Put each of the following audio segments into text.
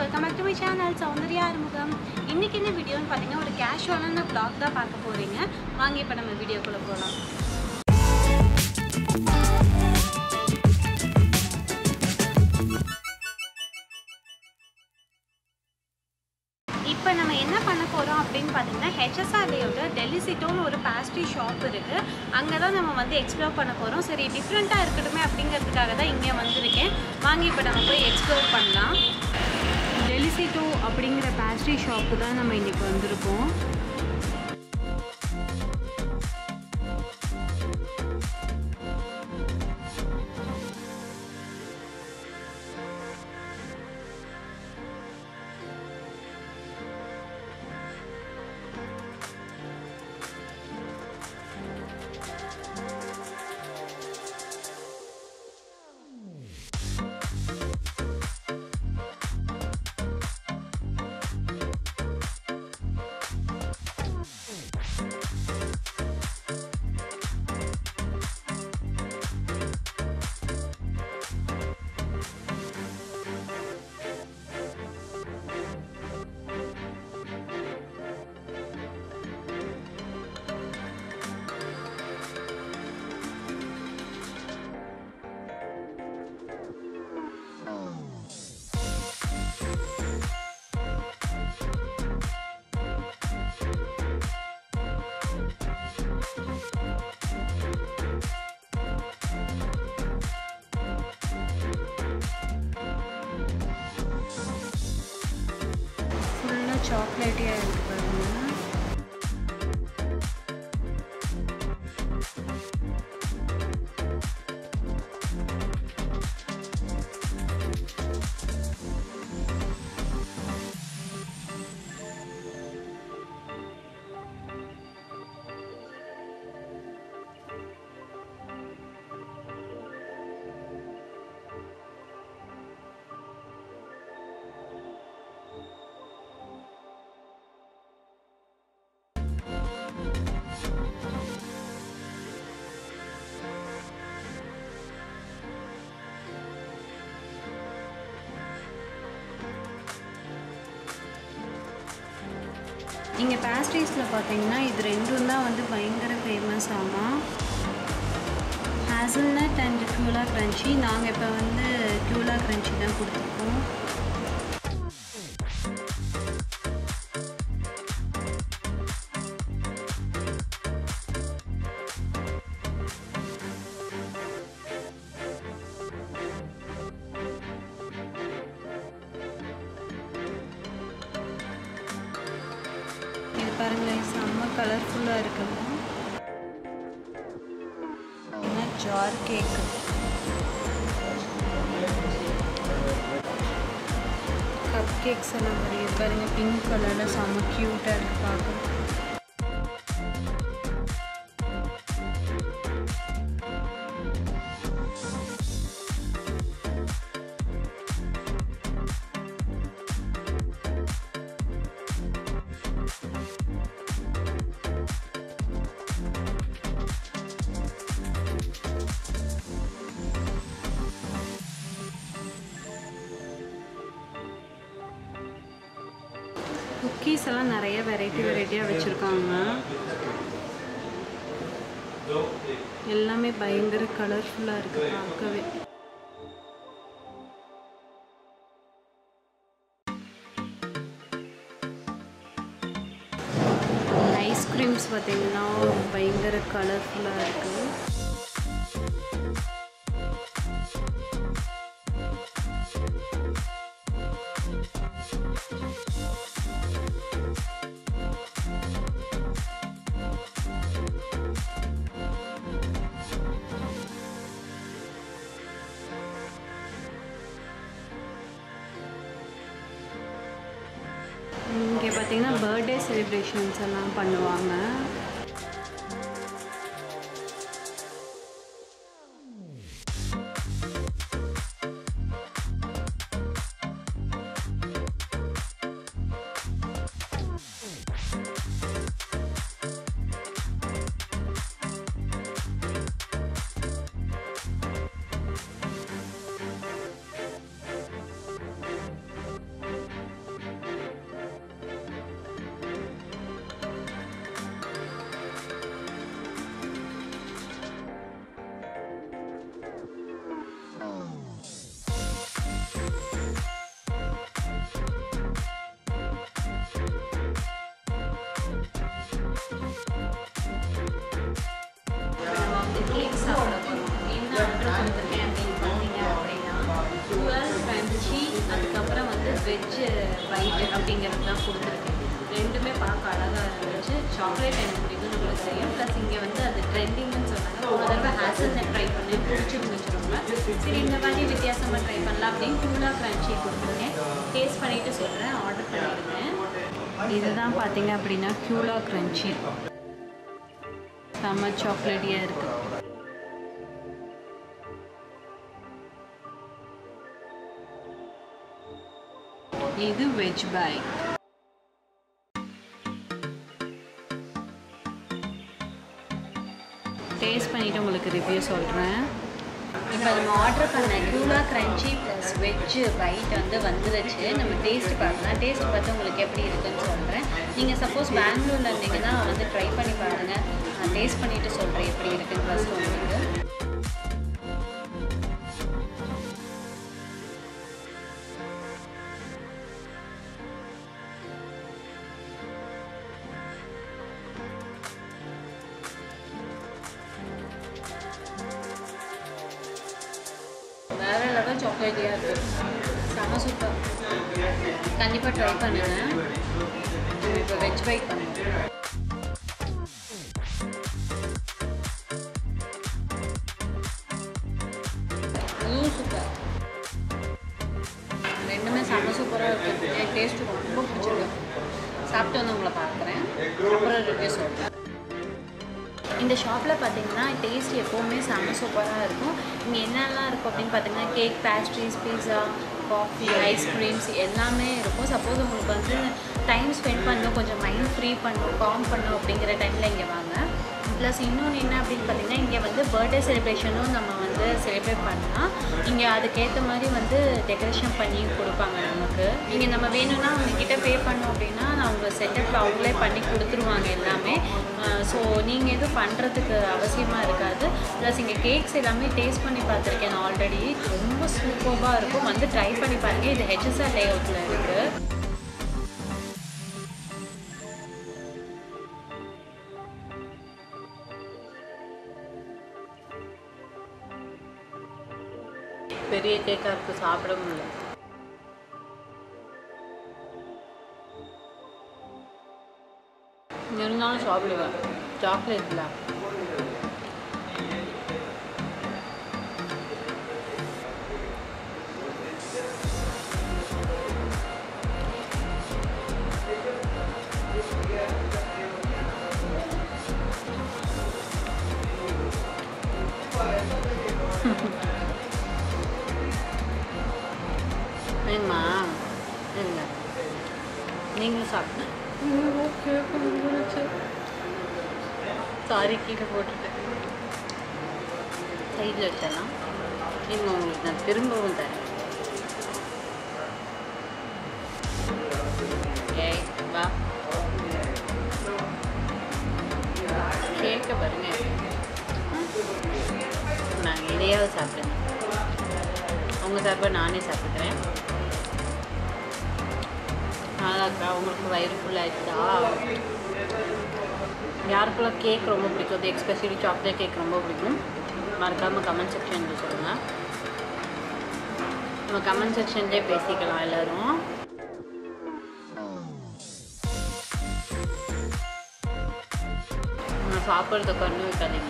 Welcome back to my channel Soundarya Arumugam இன்னைக்கு என்ன வீடியோன்னு பார்த்தீங்கன்னா ஒரு கேஷுவலான vlog தான் பார்க்க போறீங்க வாங்க இப்போ நம்ம வீடியோக்குள்ளே போகலாம் இப்போ நம்ம என்ன பண்ண போகிறோம் அப்படின்னு பார்த்தீங்கன்னா ஹெச்எஸ்ஆர்லேயோட டெல்லி சிட்டோன்னு ஒரு பேஸ்ட்ரி ஷாப் இருக்குது அங்கே தான் நம்ம வந்து எக்ஸ்ப்ளோர் பண்ண போகிறோம் சரி டிஃப்ரெண்ட்டாக இருக்கட்டுமே அப்படிங்கிறதுக்காக தான் இங்கே வந்திருக்கேன் வாங்க இப்போ நம்ம போய் எக்ஸ்ப்ளோர் பண்ணலாம் டெலிசிட்டோ அப்படிங்கிற பேஸ்ட்ரி ஷாப்பு தான் நம்ம இன்றைக்கி வந்திருக்கோம் ஃபுல்லாக சாக்லேட்டியாக இருக்கு பாருங்க இங்கே பேஸ்ட்ரீஸில் பார்த்தீங்கன்னா இது ரெண்டும் தான் வந்து பயங்கர ஃபேமஸ் ஆமாம் ஹேசல்நட் அண்ட் க்யூலா க்ரன்ச்சி நாங்கள் இப்போ வந்து க்யூலா க்ரன்ச்சி தான் கொடுத்துருக்கோம் இது பாருங்களேன் செம்ம கலர்ஃபுல்லாக இருக்குங்க என்ன ஜார் கேக் கப் கேக்ஸ் எல்லாம் வருது பாருங்க பிங்க் கலரில் செம்ம க்யூட்டாக இருக்குது பார்க்க குக்கீஸ் எல்லாம் நிறைய வெரைட்டி வெரைட்டியாக வச்சுருக்காங்க எல்லாமே பயங்கர கலர்ஃபுல்லாக இருக்குது பார்க்கவே ஐஸ்கிரீம்ஸ் பார்த்தீங்கன்னா பயங்கர கலர்ஃபுல்லாக இருக்குது இங்கே பார்த்தீங்கன்னா பர்த்டே செலிப்ரேஷன்ஸ் எல்லாம் பண்ணுவாங்க வெஜ் பைட் அப்படிங்கிறது தான் கொடுத்துருக்கேன் ரெண்டுமே பார்க்க அழகாக இருந்துச்சு சாக்லேட் எனக்கு பிடிக்கும் உங்களுக்கு தெரியும் ப்ளஸ் இங்கே வந்து அது ட்ரெண்டிங்னு சொன்னாங்க ஒரு தடவை ஹேசல்னட் ட்ரை பண்ணேன் பிடிச்சிருந்துச்சு ரொம்ப சரி இந்த மாதிரி வித்தியாசமாக ட்ரை பண்ணலாம் அப்படின்னு கூலாக க்ரன்ச்சி கொடுத்துருக்கேன் டேஸ்ட் பண்ணிவிட்டு சொல்கிறேன் ஆர்டர் பண்ணியிருந்தேன் இதுதான் பார்த்தீங்க அப்படின்னா க்யூலா க்ரன்ச்சி செம்ம சாக்லேட்டியாக இருக்குது இது வெஜ் பாய் டேஸ்ட் பண்ணிவிட்டு உங்களுக்கு ரிவ்யூ சொல்கிறேன் இப்போ நம்ம ஆர்டர் பண்ண க்யூலா க்ரன்ச்சி ப்ளஸ் வெஜ் பைட் வந்து வந்துருச்சு நம்ம டேஸ்ட் பார்க்கலாம் டேஸ்ட் பார்த்து உங்களுக்கு எப்படி இருக்குன்னு சொல்கிறேன் நீங்கள் சப்போஸ் பெங்களூரில் இருந்தீங்கன்னா வந்து ட்ரை பண்ணி பாருங்கள் நான் டேஸ்ட் பண்ணிவிட்டு சொல்கிறேன் எப்படி இருக்குன்னு ஃபஸ்ட் உங்களுக்கு வேறு லெவல் சாக்லேட்டியாக இருக்குது செம சூப்பர் கண்டிப்பாக ட்ரை பண்ணுங்கள் இப்போ வெஜ் பைட் பண்ணுங்கள் இதுவும் சூப்பர் ரெண்டுமே செம்ம சூப்பராக இருக்குது என் டேஸ்ட்டு ரொம்ப பிடிச்சிருக்கு சாப்பிட்டு வந்து உங்களை பார்க்குறேன் அப்புறம் ரிவ்யூ சொல்கிறேன் இந்த ஷாப்பில் பார்த்தீங்கன்னா டேஸ்ட் எப்போவுமே செம்ம சூப்பராக இருக்கும் இங்கே என்னெல்லாம் இருக்கும் அப்படின்னு பார்த்தீங்கன்னா cake pastries pizza coffee ice creams எல்லாமே இருக்கும் சப்போஸ் உங்களுக்கு வந்து டைம் ஸ்பெண்ட் பண்ணணும் கொஞ்சம் மைண்ட் ஃப்ரீ பண்ணணும் காம் பண்ணணும் அப்படிங்கிற டைமில் இங்கே வாங்க ப்ளஸ் இன்னொன்று என்ன அப்படின்னு பார்த்தீங்கன்னா இங்கே வந்து பர்த்டே செலிப்ரேஷனும் நம்ம வந்து செலிப்ரேட் பண்ணலாம் இங்கே அதுக்கேற்ற மாதிரி வந்து டெக்கரேஷன் பண்ணி கொடுப்பாங்க நமக்கு இங்கே நம்ம வேணும்னா அவங்கக்கிட்ட பே பண்ணோம் அப்படின்னா அவங்க செட்டப் அவங்களே பண்ணி கொடுத்துருவாங்க எல்லாமே ஸோ நீங்கள் எதுவும் பண்ணுறதுக்கு அவசியமாக இருக்காது ப்ளஸ் இங்கே கேக்ஸ் எல்லாமே டேஸ்ட் பண்ணி பார்த்துருக்கேன் நான் ஆல்ரெடி ரொம்ப சூப்பராக இருக்கும் வந்து ட்ரை பண்ணி பாருங்கள் இது ஹெச்எஸ்ஆர் லே அவுட்டில் இருக்குது பெரிய கேக்காக இருக்குது சாப்பிட முடியல இருந்தாலும் சாப்பிடுவேன் சாக்லேட்டில் வேணுமா இல்லைங்க நீங்களும் சாப்பிட்டேன் ஓகே சாரி கீழே போட்டுட்டேன் சைடில் வச்சிடலாம் நீங்கள் உங்களுக்கு நான் திரும்பவும் தரேன் ஏய் வா கேட்க பாருங்க நான் இதையாவது சாப்பிடுங்க உங்கள் சார்பாக நானே சாப்பிட்றேன் அதாக்கா உங்களுக்கு வயிறு ஃபுல் ஆயிடுச்சா யாருக்கெல்லாம் கேக் ரொம்ப பிடிக்கும் எக்ஸ்பெஷலி சாக்லேட் கேக் ரொம்ப பிடிக்கும் மறக்காமல் கமெண்ட் செக்ஷனில் சொல்லுங்கள் நம்ம கமெண்ட் செக்ஷன்லேயே பேசிக்கலாம் எல்லோரும் நான் சாப்பிட்றத கண்ணு வைக்காதீங்க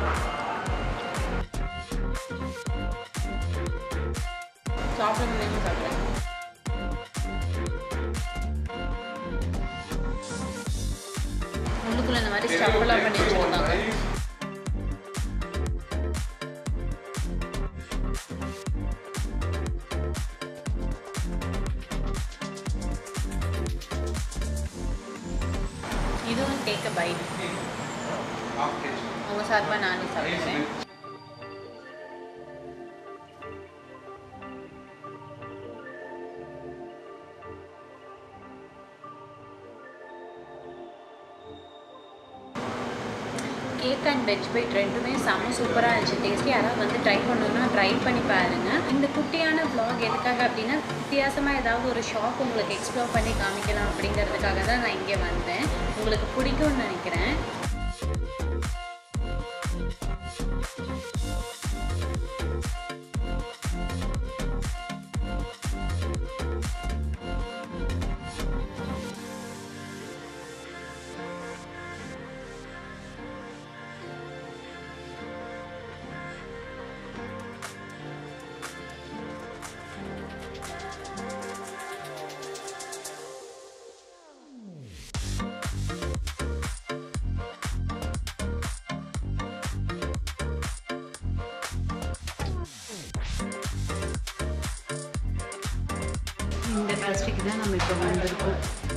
சாப்பிட முடியாமல் சாப்பிட்றேன் உள்ளுக்குள்ள இந்த மாதிரி ஸ்டஃப்லாம் பண்ணி வச்சுருந்தாங்க இதுவும் டேக் அ பைட் உங்கள் சார்பாக நானே சாப்பிடுவேன் கேக் அண்ட் வெஜ் பைட் ரெண்டுமே செம்ம சூப்பராக இருந்துச்சு டேஸ்டி யாராவது வந்து ட்ரை பண்ணணும்னா ட்ரை பண்ணி பாருங்கள் இந்த குட்டியான vlog எதுக்காக அப்படின்னா வித்தியாசமாக ஏதாவது ஒரு ஷாப் உங்களுக்கு எக்ஸ்ப்ளோர் பண்ணி காமிக்கலாம் அப்படிங்கிறதுக்காக தான் நான் இங்கே வந்தேன் உங்களுக்கு பிடிக்கும்னு நினைக்கிறேன் இந்த பேஸ்ட்ரிக்கு தான் நம்ம இப்போ வந்திருக்கோம்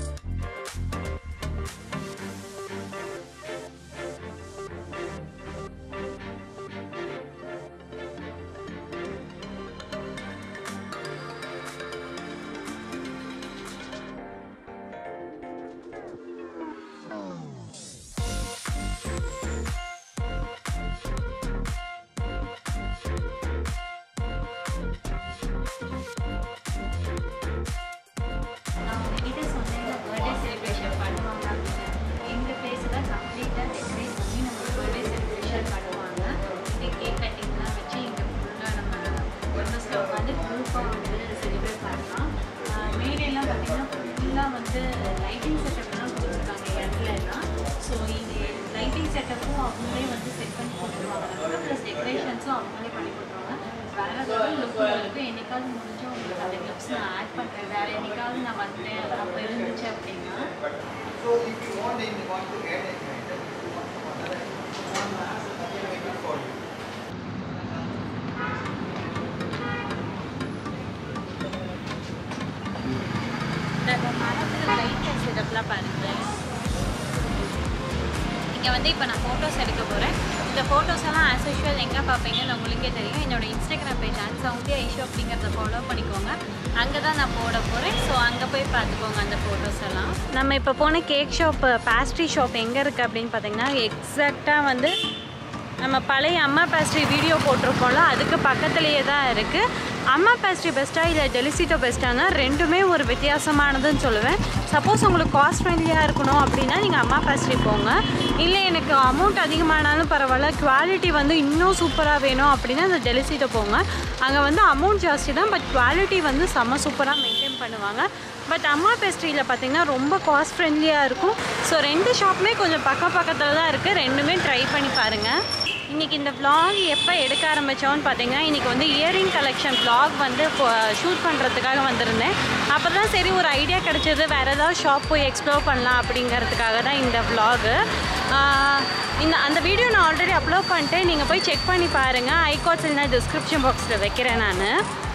நான் உங்ககிட்ட சொன்னேன் பர்த்டே செலிப்ரேஷன் பண்ணுவாங்க அப்படின்னு எங்கள் பிளேஸில் கம்ப்ளீட்டாக டெக்கரேட் பண்ணி நம்ம பர்த்டே செலிப்ரேஷன் பண்ணுவாங்க இங்கே கேக் கட்டிங்லாம் வச்சு இங்கே ஃபுல்லாக நம்ம மெம்பர்ஸில் உட்காந்து குரூப்பாக வந்து செலிப்ரேட் பண்ணலாம் மேடையெல்லாம் பார்த்தீங்கன்னா ஃபுல்லாக வந்து லைட்டிங் செட்டப்லாம் கொடுத்துருக்காங்க இடத்துல எல்லாம் ஸோ இங்கே லைட்டிங் செட்டப்பும் அவங்களே வந்து செட் பண்ணி கொடுத்துருவாங்க ப்ளஸ் டெக்கரேஷன்ஸும் அவங்களே பண்ணி கொடுத்துருவாங்க வேறு லெவல் லுக் உங்களுக்கு என்னைக்காவது முடிஞ்சு உங்களுக்கு அந்த கிளிப்ஸ் நான் ஆட் பண்ணுறேன் வேறு என்னைக்காவது நான் வந்தேன் அப்போ இருந்துச்சு அப்படின்னா So if you want, then you want to add a grinder, if you want to another, we can make it for you. இந்த மரத்தில் லைட் செட்டப்லாம் பாருங்களேன் இங்கே வந்து இப்போ நான் ஃபோட்டோஸ் எடுக்க போகிறேன் இந்த ஃபோட்டோஸ் எல்லாம் ஆஸ் யூஷுவல் எங்கே பார்ப்பீங்கன்னு உங்களுக்கே தெரியும் என்னோட இன்ஸ்டாகிராம் பேஜ் அண்ட் சவுண்டி ஐஷோ அப்படிங்கிறத ஃபாலோ பண்ணிக்கோங்க அங்கே தான் நான் போட போகிறேன் ஸோ அங்கே போய் பார்த்துக்கோங்க அந்த ஃபோட்டோஸ் எல்லாம் நம்ம இப்போ போன கேக் ஷாப் பேஸ்ட்ரி ஷாப் எங்கே இருக்குது அப்படின்னு பார்த்தீங்கன்னா எக்ஸாக்டாக வந்து நம்ம பழைய அம்மா பேஸ்ட்ரி வீடியோ போட்டிருக்கோம்ல அதுக்கு பக்கத்துலேயே தான் இருக்குது அம்மா பேஸ்ட்ரி பெஸ்ட்டாக இல்லை டெலிசிட்டோ பெஸ்ட்டானா ரெண்டுமே ஒரு வித்தியாசமானதுன்னு சொல்லுவேன் சப்போஸ் உங்களுக்கு காஸ்ட் ஃப்ரெண்ட்லியாக இருக்கணும் அப்படின்னா நீங்கள் அம்மா பேஸ்ட்ரி போங்க இல்லை எனக்கு அமௌண்ட் அதிகமானாலும் பரவாயில்ல குவாலிட்டி வந்து இன்னும் சூப்பராக வேணும் அப்படின்னா அந்த டெலிசிட்டோ போங்க அங்கே வந்து அமௌண்ட் ஜாஸ்தி தான் பட் குவாலிட்டி வந்து செம்ம சூப்பராக மெயின்டைன் பண்ணுவாங்க பட் அம்மா பேஸ்ட்ரியில் பார்த்தீங்கன்னா ரொம்ப காஸ்ட் ஃப்ரெண்ட்லியாக இருக்கும் ஸோ ரெண்டு ஷாப்புமே கொஞ்சம் பக்கம் பக்கத்தில் தான் இருக்குது ரெண்டுமே ட்ரை பண்ணி பாருங்கள் இன்றைக்கி இந்த vlog எப்போ எடுக்க ஆரம்பித்தோன்னு பார்த்தீங்கன்னா இன்றைக்கி வந்து இயரிங் கலெக்ஷன் vlog வந்து ஷூட் பண்ணுறதுக்காக வந்திருந்தேன் அப்போ தான் சரி ஒரு ஐடியா கிடச்சிது வேறு ஏதாவது ஷாப் போய் எக்ஸ்ப்ளோர் பண்ணலாம் அப்படிங்கிறதுக்காக தான் இந்த vlog ஆஹ் இந்த அந்த வீடியோ நான் ஆல்ரெடி அப்லோட் பண்ணிட்டேன் நீங்கள் போய் செக் பண்ணி பாருங்கள் ஐகாட்ஸ் இல்லைனா டிஸ்கிரிப்ஷன் பாக்ஸில் வைக்கிறேன் நான்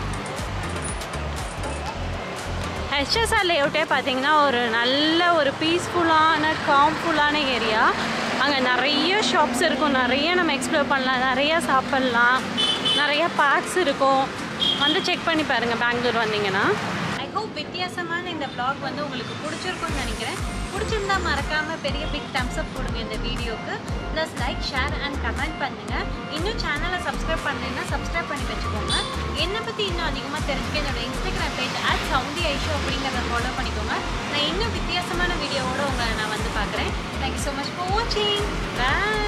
ஹெச்எஸ்ஆர் லேஅவுட்டே பார்த்தீங்கன்னா ஒரு நல்ல ஒரு பீஸ்ஃபுல்லான காம்ஃபுல்லான ஏரியா அங்கே நிறைய ஷாப்ஸ் இருக்கும் நிறைய நம்ம எக்ஸ்ப்ளோர் பண்ணலாம் நிறைய சாப்பிட்லாம் நிறைய பார்க்ஸ் இருக்கும் வந்து செக் பண்ணி பாருங்கள் பெங்களூர் வந்தீங்கன்னா ஐ ஹோப் வித்தியாசமான இந்த vlog வந்து உங்களுக்கு பிடிச்சிருக்கும்னு நினைக்கிறேன் பிடிச்சிருந்தா மறக்காமல் பெரிய பிக் தம்ஸ் அப் கொடுங்க இந்த வீடியோக்கு plus like share and comment பண்ணுங்கள் இன்னும் சேனலை சப்ஸ்கிரைப் பண்ணலைன்னா சப்ஸ்கிரைப் பண்ணி வச்சுக்கோங்க என்னை பற்றி இன்னும் அதிகமாக தெரிஞ்சுக்க என்னோட இன்ஸ்டாகிராம் பேஜ் அட் சவுண்டி ஐஷோ அப்படிங்கிறத ஃபாலோ பண்ணிக்கோங்க நான் இன்னும் வித்தியாசமான வீடியோவோட உங்களை நான் வந்து பார்க்குறேன் தேங்க்யூ ஸோ மச் ஃபார் வாட்சிங் பாய்